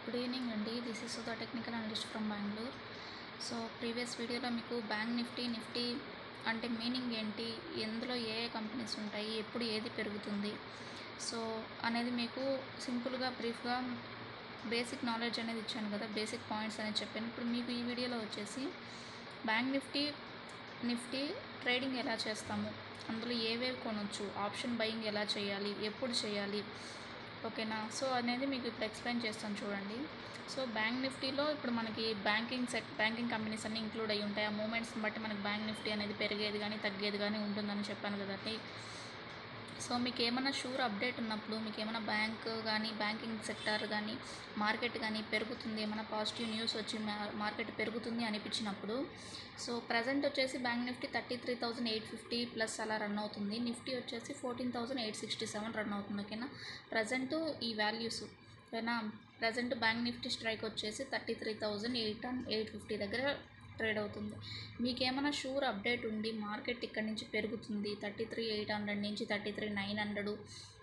good evening అండి this is Sudha technical analyst from Bengaluru so previous వీడియోలో మీకు బ్యాంక్ నిఫ్టీ నిఫ్టీ అంటే మీనింగ్ ఏంటి ఎందులో ఏ ఏ కంపెనీస్ ఉంటాయి ఎప్పుడు ఏది పెరుగుతుంది సో అనేది మీకు సింపుల్గా బ్రీఫ్గా బేసిక్ నాలెడ్జ్ అనేది ఇచ్చాను కదా బేసిక్ పాయింట్స్ అనేది చెప్పాను ఇప్పుడు మీకు ఈ వీడియోలో వచ్చేసి బ్యాంక్ నిఫ్టీ నిఫ్టీ ట్రేడింగ్ ఎలా చేస్తాము అందులో ఏవేవి కొనొచ్చు ఆప్షన్ బయింగ్ ఎలా చేయాలి ఎప్పుడు చేయాలి ఓకేనా సో అనేది మీకు ఇప్పుడు ఎక్స్ప్లెయిన్ చేస్తాను చూడండి సో బ్యాంక్ నిఫ్టీలో ఇప్పుడు మనకి బ్యాంకింగ్ సెక్ బ్యాంకింగ్ కంపెనీస్ అన్నీ ఇంక్లూడ్ అయ్యి ఉంటాయి ఆ మూమెంట్స్ని బట్టి మనకి బ్యాంక్ నిఫ్టీ అనేది పెరిగేది కానీ తగ్గేది కానీ ఉంటుందని చెప్పాను కదండి సో మీకు ఏమైనా షూర్ అప్డేట్ ఉన్నప్పుడు మీకు ఏమైనా బ్యాంక్ కానీ బ్యాంకింగ్ సెక్టార్ కానీ మార్కెట్ కానీ పెరుగుతుంది ఏమైనా పాజిటివ్ న్యూస్ వచ్చి మా- మార్కెట్ పెరుగుతుంది అనిపించినప్పుడు సో ప్రజెంట్ వచ్చేసి bank Nifty thirty three thousand eight fifty plus అలా రన్ అవుతుంది నిఫ్టీ వచ్చేసి fourteen thousand eight sixty seven run అవుతుంది ఓకేనా ప్రజెంట్ ఈ వాల్యూస్ ఓకేనా ప్రజెంట్ బ్యాంక్ నిఫ్టీ స్ట్రైక్ వచ్చేసి thirty three thousand eight eight fifty దగ్గర ట్రేడ్ అవుతుంది మీకు ఏమైనా షూర్ అప్డేట్ ఉండి మార్కెట్ ఇక్కడ నుంచి పెరుగుతుంది థర్టీ త్రీ ఎయిట్ హండ్రెడ్ నుంచి thirty three nine hundred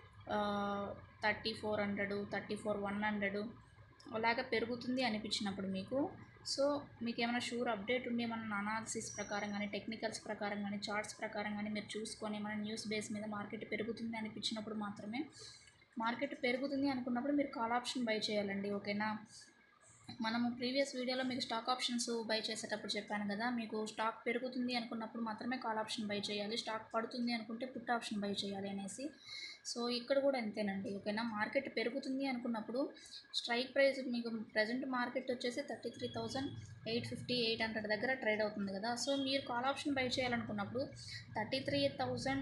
thirty four hundred thirty four one hundred అలాగా పెరుగుతుంది అనిపించినప్పుడు మీకు సో మీకు ఏమైనా షూర్ అప్డేట్ ఉండి ఏమైనా అనాలిసిస్ ప్రకారం కానీ టెక్నికల్స్ ప్రకారం కానీ చార్ట్స్ ప్రకారం కానీ మీరు చూసుకొని ఏమైనా న్యూస్ బేస్ మీద మార్కెట్ పెరుగుతుంది అనిపించినప్పుడు మాత్రమే మార్కెట్ పెరుగుతుంది అనుకున్నప్పుడు మీరు కాల్ ఆప్షన్ బై చేయాలండి ఓకేనా మనము ప్రీవియస్ వీడియోలో మీకు స్టాక్ ఆప్షన్స్ బై చేసేటప్పుడు చెప్పాను కదా మీకు స్టాక్ పెరుగుతుంది అనుకున్నప్పుడు మాత్రమే కాల్ ఆప్షన్ బై చేయాలి స్టాక్ పడుతుంది అనుకుంటే పుట్ ఆప్షన్ బై చేయాలి అనేసి సో ఇక్కడ కూడా అంతేనండి ఓకేనా మార్కెట్ పెరుగుతుంది అనుకున్నప్పుడు స్ట్రైక్ ప్రైస్ మీకు ప్రజెంట్ మార్కెట్ వచ్చేసి thirty three thousand eight fifty eight hundred దగ్గర ట్రేడ్ అవుతుంది కదా సో మీరు కాల్ ఆప్షన్ బై చేయాలనుకున్నప్పుడు thirty three thousand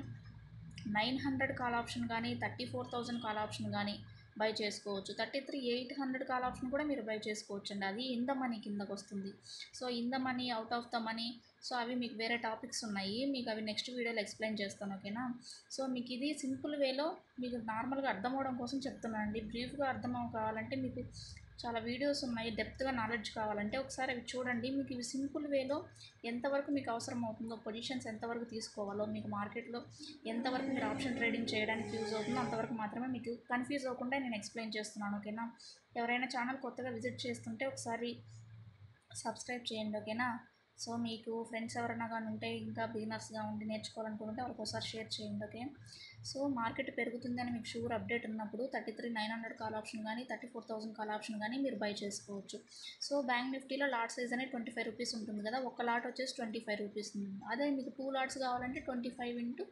nine hundred call option కానీ thirty four thousand call option కానీ బై చేసుకోవచ్చు thirty three eight hundred call option కూడా మీరు బై చేసుకోవచ్చు అండి అది ఇన్ ద మనీ కిందకు వస్తుంది so in the money out of the money so అవి మీకు వేరే టాపిక్స్ ఉన్నాయి మీకు అవి నెక్స్ట్ వీడియోలో ఎక్స్ప్లెయిన్ చేస్తాను ఓకేనా సో మీకు ఇది సింపుల్ వేలో మీకు నార్మల్గా అర్థం అవడం కోసం చెప్తున్నాను అండి బ్రీఫ్గా అర్థం అవ- కావాలంటే మీకు చాలా వీడియోస్ ఉన్నాయి డెప్త్గా నాలెడ్జ్ కావాలంటే ఒకసారి అవి చూడండి మీకు ఇవి సింపుల్ వేలో ఎంతవరకు మీకు అవసరం అవుతుందో పొజిషన్స్ ఎంతవరకు తీసుకోవాలో మీకు మార్కెట్లో ఎంతవరకు మీరు ఆప్షన్ ట్రేడింగ్ చేయడానికి యూజ్ అవుతుందో అంతవరకు మాత్రమే మీకు కన్ఫ్యూజ్ అవ్వకుండా నేను ఎక్స్ప్లెయిన్ చేస్తున్నాను ఓకేనా ఎవరైనా ఛానల్ కొత్తగా విజిట్ చేస్తుంటే ఒకసారి సబ్స్క్రైబ్ చేయండి ఓకేనా సో మీకు ఫ్రెండ్స్ ఎవరైనా కానీ ఉంటే ఇంకా బిగినర్స్గా ఉండి నేర్చుకోవాలనుకుంటే వాళ్ళకి ఒకసారి షేర్ చేయండి ఓకే సో మార్కెట్ పెరుగుతుందని మీకు షూర్ అప్డేట్ ఉన్నప్పుడు thirty three nine hundred call option కానీ thirty four thousand call option కానీ మీరు బై చేసుకోవచ్చు సో బ్యాంక్ నిఫ్టీలో లాట్ సైజ్ అనేది ట్వంటీ ఫైవ్ రూపీస్ ఉంటుంది కదా ఒక లాట్ వచ్చేసి ట్వంటీ ఫైవ్ రూపీస్ ఉంటుంది అదే మీకు టూ లాట్స్ కావాలంటే ట్వంటీ ఫైవ్ ఇంటూ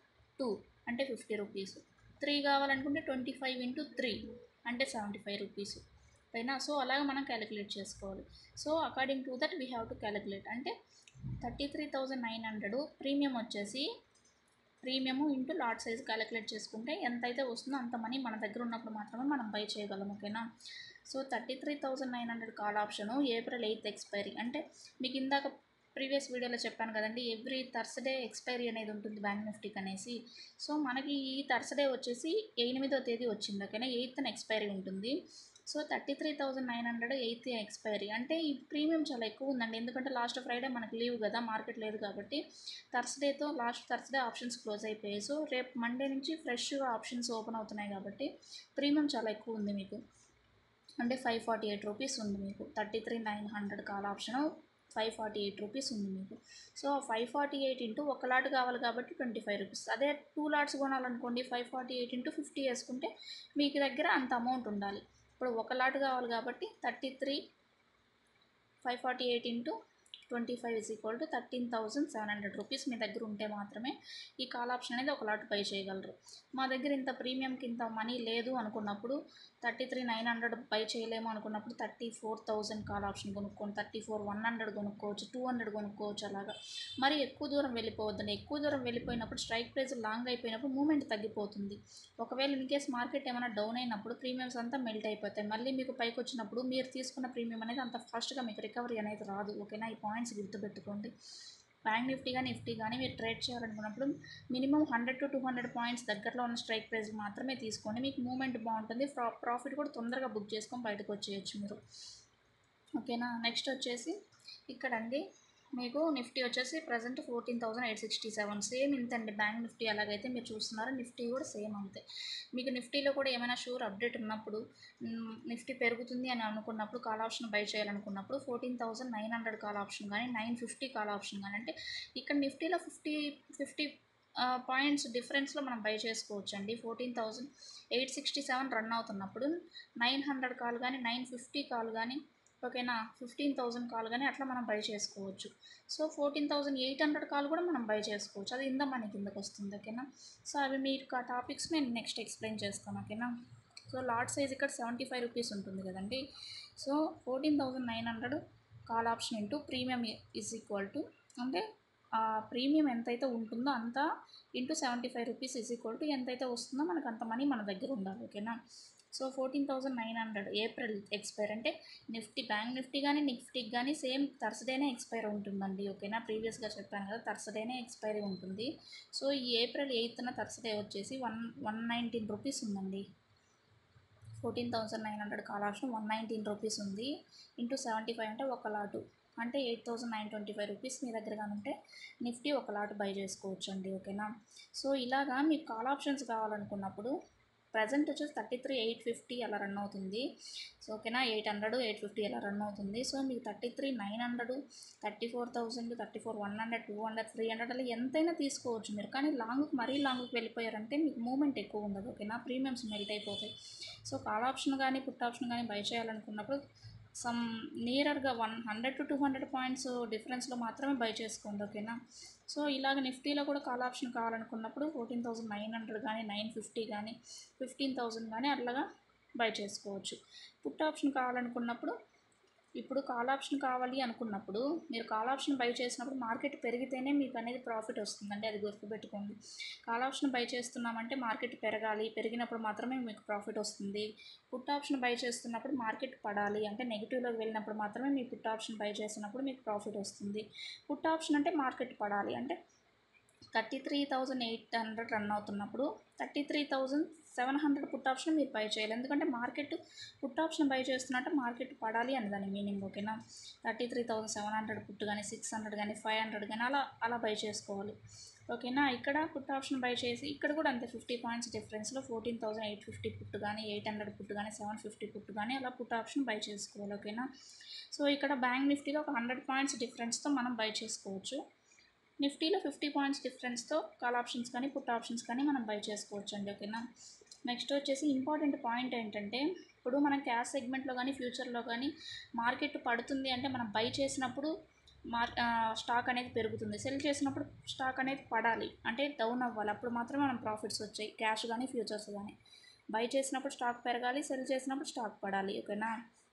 టూ అంటే ఫిఫ్టీ రూపీస్ త్రీ కావాలనుకుంటే ట్వంటీ ఫైవ్ ఇంటూ త్రీ అంటే సెవెంటీ ఫైవ్ రూపీస్ పైన సో అలాగ మనం క్యాలిక్యులేట్ చేసుకోవాలి so according to that we have to calculate అంటే thirty three thousand nine hundred premium వచ్చేసి premium into lot size calculate చేసుకుంటే ఎంత అయితే వస్తుందో అంత మనీ మన దగ్గర ఉన్నప్పుడు మాత్రమే మనం బై చేయగలం ఓకేనా so thirty three thousand nine hundred call option April eighth expiry అంటే మీకు ఇందాక ప్రీవియస్ వీడియోలో చెప్పాను కదండి ఎవ్రీ థర్స్డే ఎక్స్పైరీ అనేది ఉంటుంది బ్యాంక్ నిఫ్టీకి అనేసి సో మనకి ఈ థర్స్డే వచ్చేసి ఎనిమిదో తేదీ వచ్చింది ఓకేనా ఎయిత్న ఎక్స్పైరీ ఉంటుంది so thirty three thousand nine hundred eighth expiry అంటే ఈ ప్రీమియం చాలా ఎక్కువ ఉందండి ఎందుకంటే లాస్ట్ ఫ్రైడే మనకి లీవ్ కదా మార్కెట్ లేదు కాబట్టి థర్స్డేతో లాస్ట్ థర్స్డే ఆప్షన్స్ క్లోజ్ అయిపోయాయి సో రేపు మండే నుంచి ఫ్రెష్గా ఆప్షన్స్ ఓపెన్ అవుతున్నాయి కాబట్టి ప్రీమియం చాలా ఎక్కువ ఉంది మీకు అంటే ఫైవ్ ఫార్టీ ఎయిట్ రూపీస్ ఉంది మీకు thirty three nine hundred call option five forty eight rupees ఉంది మీకు so five forty eight into ఒక లాట్ కావాలి కాబట్టి ట్వంటీ ఫైవ్ రూపీస్ అదే టూ లాట్స్ కొనాలనుకోండి five forty eight into fifty వేసుకుంటే మీకు దగ్గర అంత అమౌంట్ ఉండాలి ఇప్పుడు ఒక లాట్ కావాలి కాబట్టి thirty three five forty eight into twenty five is equal to thirteen thousand seven hundred rupees మీ దగ్గర ఉంటే మాత్రమే ఈ కాల్ ఆప్షన్ అనేది ఒక లాట్ పై చేయగలరు మా దగ్గర ఇంత ప్రీమియంకి ఇంత మనీ లేదు అనుకున్నప్పుడు thirty three nine hundred buy చేయలేము అనుకున్నప్పుడు thirty four thousand call option కొనుక్కోండి థర్టీ ఫోర్ వన్ హండ్రెడ్ కొనుక్కోవచ్చు టూ హండ్రెడ్ కొనుక్కోవచ్చు అలాగా మరి ఎక్కువ దూరం వెళ్ళిపోవద్దండి ఎక్కువ దూరం వెళ్ళిపోయినప్పుడు స్ట్రైక్ ప్రైస్ లాంగ్ అయిపోయినప్పుడు మూమెంట్ తగ్గిపోతుంది ఒకవేళ ఇన్ కేస్ మార్కెట్ ఏమైనా డౌన్ అయినప్పుడు ప్రీమియమ్స్ అంతా మెల్ట్ అయిపోతాయి మళ్ళీ మీకు పైకి వచ్చినప్పుడు మీరు తీసుకున్న ప్రీమియం అనేది అంత ఫాస్ట్గా మీకు రికవరీ అనేది రాదు ఓకేనా ఈ పాయింట్స్ గుర్తుపెట్టుకోండి బ్యాంక్ నిఫ్టీ కానీ నిఫ్టీ కానీ మీరు ట్రేడ్ చేయాలనుకున్నప్పుడు minimum hundred to two hundred points దగ్గరలో ఉన్న స్ట్రైక్ ప్రైస్ మాత్రమే తీసుకోండి మీకు మూమెంట్ బాగుంటుంది ప్రా ప్రాఫిట్ కూడా తొందరగా బుక్ చేసుకొని బయటకు వచ్చేయచ్చు మీరు ఓకేనా నెక్స్ట్ వచ్చేసి ఇక్కడ అండి మీకు నిఫ్టీ వచ్చేసి present fourteen thousand eight sixty seven same ఇంతండి బ్యాంక్ నిఫ్టీ ఎలాగైతే మీరు చూస్తున్నారో నిఫ్టీ కూడా సేమ్ అంతే మీకు నిఫ్టీలో కూడా ఏమైనా షూర్ అప్డేట్ ఉన్నప్పుడు మ్, నిఫ్టీ పెరుగుతుంది అని అనుకున్నప్పుడు కాల్ ఆప్షన్ బై చేయాలనుకున్నప్పుడు fourteen thousand nine hundred call option కానీ నైన్ ఫిఫ్టీ కాల్ ఆప్షన్ కానీ అంటే ఇక్కడ నిఫ్టీలో ఫిఫ్టీ ఫిఫ్టీ పాయింట్స్ డిఫరెన్స్లో మనం బై చేసుకోవచ్చు అండి fourteen thousand eight sixty seven run అవుతున్నప్పుడు నైన్ హండ్రెడ్ కాల్ కానీ నైన్ ఫిఫ్టీ కాల్ కానీ ఓకేనా ఫిఫ్టీన్ థౌసండ్ కాల్ కానీ అట్లా మనం బై చేసుకోవచ్చు so fourteen thousand eight hundred call కూడా మనం బై చేసుకోవచ్చు అది ఇంద మనీ కిందకు వస్తుంది ఓకేనా సో అవి మీకు ఆ టాపిక్స్ నేను నెక్స్ట్ ఎక్స్ప్లెయిన్ చేస్తాను ఓకేనా సో లాట్ సైజ్ ఇక్కడ సెవెంటీ ఫైవ్ రూపీస్ ఉంటుంది కదండి so fourteen thousand nine hundred call option into premium is equal to అంటే ఆ ప్రీమియం ఎంతైతే ఉంటుందో అంత into seventy five rupees is equal to ఎంతైతే వస్తుందో మనకు అంత మనీ మన దగ్గర ఉండాలి ఓకేనా so fourteen thousand nine hundred April expire అంటే నిఫ్టీ బ్యాంక్ నిఫ్టీ కానీ నిఫ్టీకి కానీ సేమ్ థర్స్డేనే ఎక్స్పైర్ ఉంటుందండి ఓకేనా ప్రీవియస్గా చెప్పాను కదా థర్స్డేనే ఎక్స్పైరీ ఉంటుంది సో ఈ ఏప్రిల్ ఎయిత్న థర్స్డే వచ్చేసి వన్ వన్ నైన్టీన్ రూపీస్ ఉందండి fourteen thousand nine hundred call option one nineteen rupees ఉంది ఇంటూ సెవెంటీ ఫైవ్ అంటే ఒక లాటు అంటే eight thousand nine twenty five rupees మీ దగ్గర కానీ ఉంటే నిఫ్టీ ఒక లాట్ బై చేసుకోవచ్చు అండి ఓకేనా సో ఇలాగా మీకు కాల్ ఆప్షన్స్ కావాలనుకున్నప్పుడు ప్రజెంట్ వచ్చేసి థర్టీ త్రీ ఎయిట్ ఫిఫ్టీ అలా రన్ అవుతుంది సో ఓకేనా ఎయిట్ హండ్రెడ్ ఎయిట్ ఫిఫ్టీ అలా రన్ అవుతుంది సో మీకు thirty three nine hundred thirty four thousand thirty four one hundred two hundred three hundred అలా ఎంతైనా తీసుకోవచ్చు మీరు కానీ లాంగ్కి మరీ లాంగ్కి వెళ్ళిపోయారంటే మీకు మూమెంట్ ఎక్కువ ఉండదు ఓకేనా ప్రీమియమ్స్ మెల్ట్ అయిపోతాయి సో కాల్ ఆప్షన్ కానీ పుట్ ఆప్షన్ కానీ బై చేయాలనుకున్నప్పుడు సమ్ నియరర్గా one hundred to two hundred points డిఫరెన్స్లో మాత్రమే బై చేసుకోండి ఓకేనా సో ఇలాగ నిఫ్టీలో కూడా కాల్ ఆప్షన్ కావాలనుకున్నప్పుడు ఫోర్టీన్ థౌసండ్ నైన్ హండ్రెడ్ కానీ నైన్ ఫిఫ్టీ కానీ ఫిఫ్టీన్ థౌసండ్ కానీ అట్లాగా బై చేసుకోవచ్చు పుట్ ఆప్షన్ కావాలనుకున్నప్పుడు ఇప్పుడు కాల్ ఆప్షన్ కావాలి అనుకున్నప్పుడు మీరు కాల్ ఆప్షన్ బై చేసినప్పుడు మార్కెట్ పెరిగితేనే మీకు అనేది ప్రాఫిట్ వస్తుందండి అది గుర్తుపెట్టుకోండి కాల్ ఆప్షన్ బై చేస్తున్నామంటే మార్కెట్ పెరగాలి పెరిగినప్పుడు మాత్రమే మీకు ప్రాఫిట్ వస్తుంది పుట్ ఆప్షన్ బై చేస్తున్నప్పుడు మార్కెట్ పడాలి అంటే నెగిటివ్లోకి వెళ్ళినప్పుడు మాత్రమే మీ పుట్ ఆప్షన్ బై చేసినప్పుడు మీకు ప్రాఫిట్ వస్తుంది పుట్ ఆప్షన్ అంటే మార్కెట్ పడాలి అంటే thirty three thousand eight hundred run అవుతున్నప్పుడు thirty three thousand seven hundred put option మీరు బై చేయాలి ఎందుకంటే మార్కెట్ పుట్ ఆప్షన్ బై చేస్తున్నట్టు మార్కెట్ పడాలి అని దాని మీనింగ్ ఓకేనా thirty three thousand seven hundred put కానీ సిక్స్ హండ్రెడ్ కానీ ఫైవ్ హండ్రెడ్ కానీ అలా అలా బై చేసుకోవాలి ఓకేనా ఇక్కడ పుట్ ఆప్షన్ బై చేసి ఇక్కడ కూడా అంతే ఫిఫ్టీ పాయింట్స్ డిఫరెన్స్లో fourteen thousand eight fifty put కానీ ఎయిట్ హండ్రెడ్ పుట్ కానీ సెవెన్ ఫిఫ్టీ పుట్ కానీ అలా పుట్ ఆప్షన్ బై చేసుకోవాలి ఓకేనా సో ఇక్కడ బ్యాంక్ నిఫ్టీలో ఒక హండ్రెడ్ పాయింట్స్ డిఫరెన్స్తో మనం బై చేసుకోవచ్చు నిఫ్టీలో ఫిఫ్టీ పాయింట్స్ డిఫరెన్స్తో కాల్ ఆప్షన్స్ కానీ పుట్ ఆప్షన్స్ కానీ మనం బై చేసుకోవచ్చు అండి ఓకేనా నెక్స్ట్ వచ్చేసి ఇంపార్టెంట్ పాయింట్ ఏంటంటే ఇప్పుడు మనం క్యాష్ సెగ్మెంట్లో కానీ ఫ్యూచర్లో కానీ మార్కెట్ పడుతుంది అంటే మనం బై చేసినప్పుడు మార్ స్టాక్ అనేది పెరుగుతుంది సెల్ చేసినప్పుడు స్టాక్ అనేది పడాలి అంటే డౌన్ అవ్వాలి అప్పుడు మాత్రమే మనం ప్రాఫిట్స్ వచ్చాయి క్యాష్ కానీ ఫ్యూచర్స్ కానీ బై చేసినప్పుడు స్టాక్ పెరగాలి సెల్ చేసినప్పుడు స్టాక్ పడాలి ఓకేనా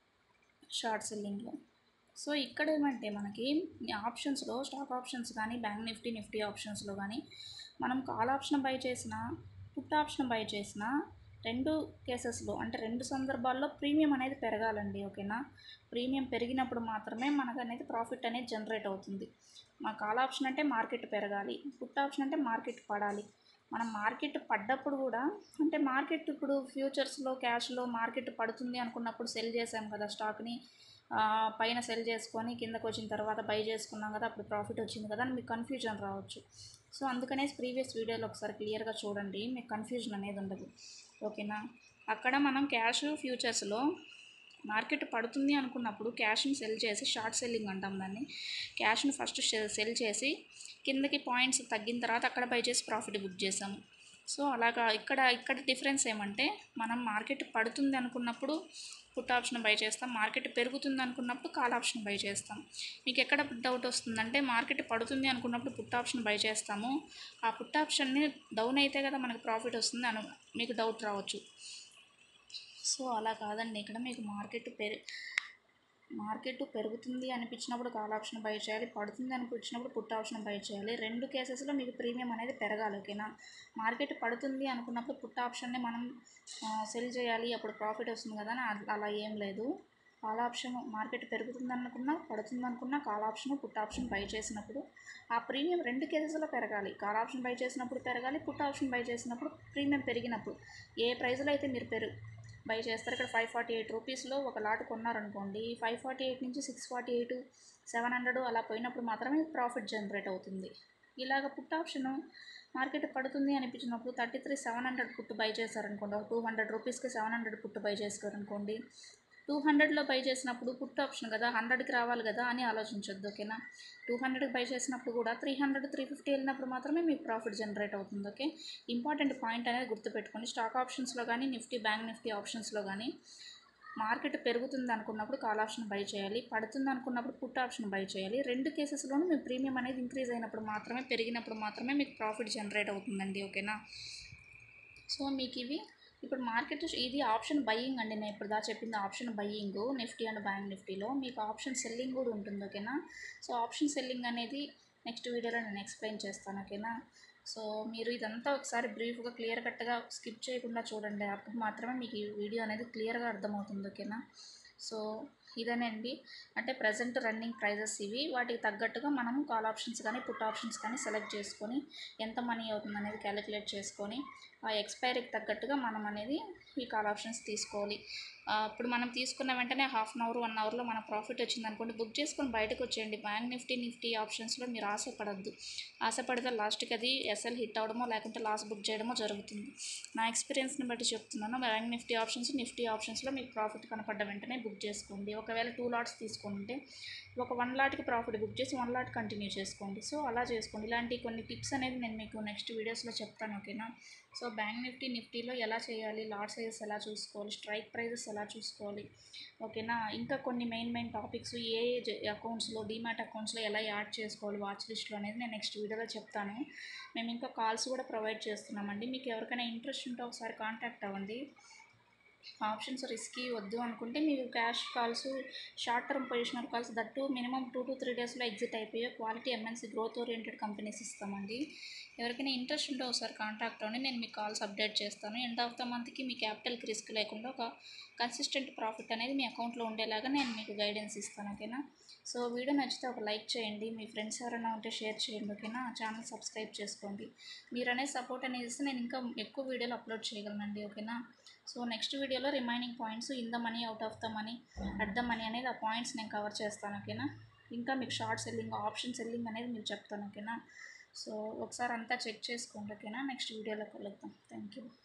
షార్ట్ సెల్లింగ్లో సో ఇక్కడ ఏమంటే మనకి ఆప్షన్స్లో స్టాక్ ఆప్షన్స్ కానీ బ్యాంక్ నిఫ్టీ నిఫ్టీ ఆప్షన్స్లో కానీ మనం కాల్ ఆప్షన్ బై చేసిన పుట్ ఆప్షన్ బై చేసిన రెండు కేసెస్లో అంటే రెండు సందర్భాల్లో ప్రీమియం అనేది పెరగాలండి ఓకేనా ప్రీమియం పెరిగినప్పుడు మాత్రమే మనకు అనేది ప్రాఫిట్ అనేది జనరేట్ అవుతుంది మా కాల్ ఆప్షన్ అంటే మార్కెట్ పెరగాలి పుట్ ఆప్షన్ అంటే మార్కెట్ పడాలి మనం మార్కెట్ పడ్డప్పుడు కూడా అంటే మార్కెట్ ఇప్పుడు ఫ్యూచర్స్లో క్యాష్లో మార్కెట్ పడుతుంది అనుకున్నప్పుడు సెల్ చేసాం కదా స్టాక్ని ఆ, పైన సెల్ చేసుకొని కిందకు వచ్చిన తర్వాత బై చేసుకున్నాం కదా అప్పుడు ప్రాఫిట్ వచ్చింది కదా అని మీకు కన్ఫ్యూజన్ రావచ్చు సో అందుకనే ప్రీవియస్ వీడియోలో ఒకసారి క్లియర్గా చూడండి మీకు కన్ఫ్యూజన్ అనేది ఉండదు ఓకేనా అక్కడ మనం క్యాష్ ఫ్యూచర్స్లో మార్కెట్ పడుతుంది అనుకున్నప్పుడు క్యాష్ని సెల్ చేసి షార్ట్ సెల్లింగ్ అంటాం దాన్ని క్యాష్ని ఫస్ట్ సెల్ చేసి కిందకి పాయింట్స్ తగ్గిన తర్వాత అక్కడ బై చేసి ప్రాఫిట్ బుక్ చేసాము సో అలాగా ఇక్కడ ఇక్కడ డిఫరెన్స్ ఏమంటే మనం మార్కెట్ పడుతుంది అనుకున్నప్పుడు పుట్ ఆప్షన్ బై చేస్తాం మార్కెట్ పెరుగుతుంది అనుకున్నప్పుడు కాల్ ఆప్షన్ బై చేస్తాం మీకు ఎక్కడ డౌట్ వస్తుందంటే మార్కెట్ పడుతుంది అనుకున్నప్పుడు పుట్ ఆప్షన్ బై చేస్తాము ఆ పుట్ ఆప్షన్ని డౌన్ అయితే కదా మనకు ప్రాఫిట్ వస్తుంది అను మీకు డౌట్ రావచ్చు సో అలా కాదండి ఇక్కడ మీకు మార్కెట్ పెరి మార్కెట్ పెరుగుతుంది అనిపించినప్పుడు కాల్ ఆప్షన్ బై చేయాలి పడుతుంది అనిపించినప్పుడు పుట్ ఆప్షన్ బై చేయాలి రెండు కేసెస్లో మీకు ప్రీమియం అనేది పెరగాలి ఓకేనా మార్కెట్ పడుతుంది అనుకున్నప్పుడు పుట్ ఆప్షన్ని మనం సెల్ చేయాలి అప్పుడు ప్రాఫిట్ వస్తుంది కదా అని అ- అలా ఏం లేదు కాల్ ఆప్షన్ మార్కెట్ పెరుగుతుంది అనుకున్నా పడుతుంది అనుకున్నా call option put option buy చేసినప్పుడు ఆ ప్రీమియం రెండు కేసెస్లో పెరగాలి కాల్ ఆప్షన్ బై చేసినప్పుడు పెరగాలి పుట్ ఆప్షన్ బై చేసినప్పుడు ప్రీమియం పెరిగినప్పుడు ఏ ప్రైస్లో అయితే మీరు పెరుగు బై చేస్తారు ఇక్కడ ఫైవ్ ఫార్టీ ఎయిట్ రూపీస్లో ఒక లాట్ కొన్నారనుకోండి ఫైవ్ ఫార్టీ ఎయిట్ నుంచి six forty eight seven hundred అలా పోయినప్పుడు మాత్రమే ప్రాఫిట్ జనరేట్ అవుతుంది ఇలాగ పుట్ ఆప్షను మార్కెట్ పడుతుంది అనిపించినప్పుడు thirty three seven hundred put buy చేశారనుకోండి ఒక టూ హండ్రెడ్ రూపీస్కి సెవెన్ హండ్రెడ్ పుట్టు బై చేసుకోరనుకోండి టూ హండ్రెడ్లో బై చేసినప్పుడు పుట్ ఆప్షన్ కదా హండ్రెడ్కి రావాలి కదా అని ఆలోచించొద్దు ఓకేనా టూ హండ్రెడ్కి బై చేసినప్పుడు కూడా త్రీ హండ్రెడ్ త్రీ ఫిఫ్టీ వెళ్ళినప్పుడు మాత్రమే మీకు ప్రాఫిట్ జనరేట్ అవుతుంది ఓకే ఇంపార్టెంట్ పాయింట్ అనేది గుర్తుపెట్టుకోండి స్టాక్ ఆప్షన్స్లో కానీ నిఫ్టీ బ్యాంక్ నిఫ్టీ ఆప్షన్స్లో కానీ మార్కెట్ పెరుగుతుంది అనుకున్నప్పుడు కాల్ ఆప్షన్ బై చేయాలి పడుతుంది అనుకున్నప్పుడు పుట్ ఆప్షన్ బై చేయాలి రెండు కేసెస్లోనూ మీ ప్రీమియం అనేది ఇంక్రీజ్ అయినప్పుడు మాత్రమే పెరిగినప్పుడు మాత్రమే మీకు ప్రాఫిట్ జనరేట్ అవుతుందండి ఓకేనా సో మీకు ఇవి ఇప్పుడు మార్కెట్ ఇది ఆప్షన్ బయ్యింగ్ అండి నేను ఇప్పుడు దా చెప్పింది option buying Nifty and bank నిఫ్టీలో మీకు ఆప్షన్ సెల్లింగ్ కూడా ఉంటుంది ఓకేనా సో ఆప్షన్ సెల్లింగ్ అనేది నెక్స్ట్ వీడియోలో నేను ఎక్స్ప్లెయిన్ చేస్తాను ఓకేనా సో మీరు ఇదంతా ఒకసారి బ్రీఫ్గా క్లియర్ కట్గా స్కిప్ చేయకుండా చూడండి అప్పుడు మాత్రమే మీకు ఈ వీడియో అనేది క్లియర్గా అర్థమవుతుంది ఓకేనా సో ఇదేనండి అంటే ప్రజెంట్ రన్నింగ్ ప్రైజెస్ ఇవి వాటికి తగ్గట్టుగా మనం కాల్ ఆప్షన్స్ కానీ పుట్ ఆప్షన్స్ కానీ సెలెక్ట్ చేసుకొని ఎంత మనీ అవుతుంది అనేది క్యాలిక్యులేట్ చేసుకొని ఆ ఎక్స్పైరీకి తగ్గట్టుగా మనం అనేది ఈ కాల్ ఆప్షన్స్ తీసుకోవాలి ఆ, ఇప్పుడు మనం తీసుకున్న వెంటనే హాఫ్ అన్ అవర్ వన్ అవర్లో మన ప్రాఫిట్ వచ్చింది అనుకోండి బుక్ చేసుకొని బయటకు వచ్చేయండి బ్యాంక్ నిఫ్టీ నిఫ్టీ ఆప్షన్స్లో మీరు ఆశపడద్దు ఆశపడితే లాస్ట్కి అది ఎస్ఎల్ హిట్ అవడమో లేకుంటే లాస్ బుక్ చేయడమో జరుగుతుంది నా ఎక్స్పీరియన్స్ని బట్టి చెప్తున్నాను బ్యాంక్ నిఫ్టీ ఆప్షన్స్ నిఫ్టీ ఆప్షన్స్లో మీకు ప్రాఫిట్ కనపడ్డ వెంటనే బుక్ చేసుకోండి ఒకవేళ టూ లాట్స్ తీసుకుంటే ఒక వన్ లాట్కి ప్రాఫిట్ బుక్ చేసి వన్ లాట్ కంటిన్యూ చేసుకోండి సో అలా చేసుకోండి ఇలాంటి కొన్ని టిప్స్ అనేది నేను మీకు నెక్స్ట్ వీడియోస్లో చెప్తాను ఓకేనా సో బ్యాంక్ నిఫ్టీ నిఫ్టీలో ఎలా చేయాలి లాట్ సైజెస్ ఎలా చూసుకోవాలి స్ట్రైక్ ప్రైజెస్ ఎలా చూసుకోవాలి ఓకేనా ఇంకా కొన్ని మెయిన్ మెయిన్ టాపిక్స్ ఏ అకౌంట్స్లో డీమ్యాట్ అకౌంట్స్లో ఎలా యాడ్ చేసుకోవాలి వాచ్ లిస్ట్లో అనేది నేను నెక్స్ట్ వీడియోలో చెప్తాను మేము ఇంకా కాల్స్ కూడా ప్రొవైడ్ చేస్తున్నామండి మీకు ఎవరికైనా ఇంట్రెస్ట్ ఉంటే ఒకసారి కాంటాక్ట్ అవ్వండి ఆప్షన్స్ రిస్కీ వద్దు అనుకుంటే మీరు cash calls short term positional calls that minimum two to three డేస్లో ఎగ్జిట్ అయిపోయే quality MNC growth oriented companies ఇస్తామండి ఎవరికైనా ఇంట్రెస్ట్ ఉంటే ఒకసారి కాంటాక్ట్ అవ్వండి నేను మీకు కాల్స్ అప్డేట్ చేస్తాను ఎండ్ ఆఫ్ ద మంత్కి మీ క్యాపిటల్కి రిస్క్ లేకుండా ఒక కన్సిస్టెంట్ ప్రాఫిట్ అనేది మీ అకౌంట్లో ఉండేలాగా నేను మీకు గైడెన్స్ ఇస్తాను ఓకేనా సో వీడియో నచ్చితే ఒక లైక్ చేయండి మీ ఫ్రెండ్స్ ఎవరైనా ఉంటే షేర్ చేయండి ఓకేనా ఛానల్ సబ్స్క్రైబ్ చేసుకోండి మీరు అనేది సపోర్ట్ అనేది ఇస్తే నేను ఇంకా ఎక్కువ వీడియోలు అప్లోడ్ చేయగలనండి ఓకేనా సో నెక్స్ట్ వీడియోలో remaining points in the money out of the money at the money అనేది ఆ పాయింట్స్ నేను కవర్ చేస్తాను ఓకేనా ఇంకా మీకు షార్ట్ సెల్లింగ్ ఆప్షన్ సెల్లింగ్ అనేది మీకు చెప్తాను ఓకేనా సో ఒకసారి అంతా చెక్ చేసుకోండి ఓకేనా నెక్స్ట్ వీడియోలో కలుద్దాం థ్యాంక్ యూ